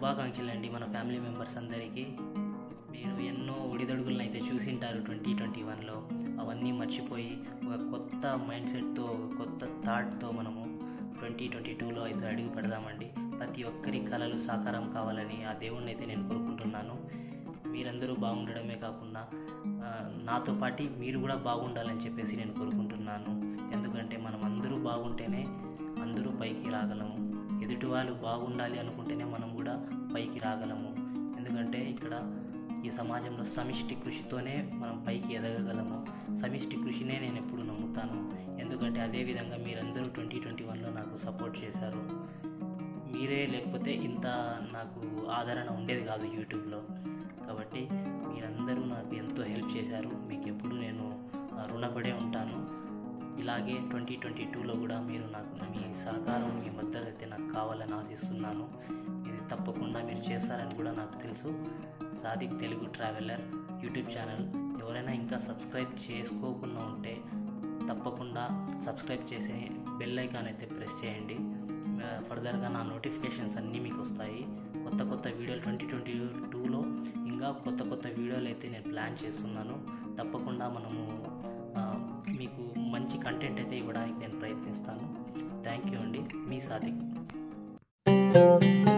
శుభాకాంక్షలు అండి మన ఫ్యామిలీ మెంబర్స్ అందరికీ మీరు ఎన్నో ఒడిదొడుగులను అయితే చూసింటారు ట్వంటీ ట్వంటీ వన్లో అవన్నీ మర్చిపోయి ఒక కొత్త మైండ్ సెట్తో ఒక కొత్త థాట్తో మనము ట్వంటీ ట్వంటీ టూలో అయితే అడుగు పెడదామండి ప్రతి ఒక్కరి కళలు సాకారం కావాలని ఆ దేవుణ్ణి అయితే నేను కోరుకుంటున్నాను మీరందరూ బాగుండడమే కాకుండా ఆ, నాతో పాటు మీరు కూడా బాగుండాలని చెప్పేసి నేను కోరుకుంటున్నాను ఎందుకంటే మనం అందరూ బాగుంటేనే అందరూ పైకి రాగలము ఎదుటి వాళ్ళు బాగుండాలి అనుకుంటేనే మనం కూడా పైకి రాగలము ఎందుకంటే ఇక్కడ ఈ సమాజంలో సమిష్టి కృషితోనే మనం పైకి ఎదగగలము సమిష్టి కృషినే నేను ఎప్పుడు నమ్ముతాను ఎందుకంటే అదే విధంగా మీరందరూ ట్వంటీ ట్వంటీ వన్లో నాకు సపోర్ట్ చేశారు మీరే లేకపోతే ఇంత నాకు ఆదరణ ఉండేది కాదు యూట్యూబ్లో కాబట్టి మీరందరూ నాకు ఎంతో హెల్ప్ చేశారు మీకు ఎప్పుడు నేను ఆ, రుణపడే ఉంటాను ఇలాగే ట్వంటీ ట్వంటీ టూలో కూడా మీరు నాకు మీ సహకారం మీ మద్దతు అయితే నాకు కావాలని ఆశిస్తున్నాను ఇది తప్పకుండా మీరు చేస్తారని కూడా నాకు తెలుసు Sadiq Telugu traveller YouTube channel ఎవరైనా ఇంకా సబ్స్క్రైబ్ చేసుకోకుండా ఉంటే తప్పకుండా సబ్స్క్రైబ్ చేసి బెల్ ఐకాన్ అయితే ప్రెస్ చేయండి ఆ, ఫర్దర్గా నా నోటిఫికేషన్స్ అన్నీ మీకు వస్తాయి కొత్త కొత్త వీడియోలు ట్వంటీ ట్వంటీ టూలో ఇంకా కొత్త కొత్త వీడియోలు అయితే నేను ప్లాన్ చేస్తున్నాను తప్పకుండా మనము ఆ, మీకు మంచి కంటెంట్ అయితే ఇవ్వడానికి నేను ప్రయత్నిస్తాను థ్యాంక్ యూ అండి మీ సాదిక్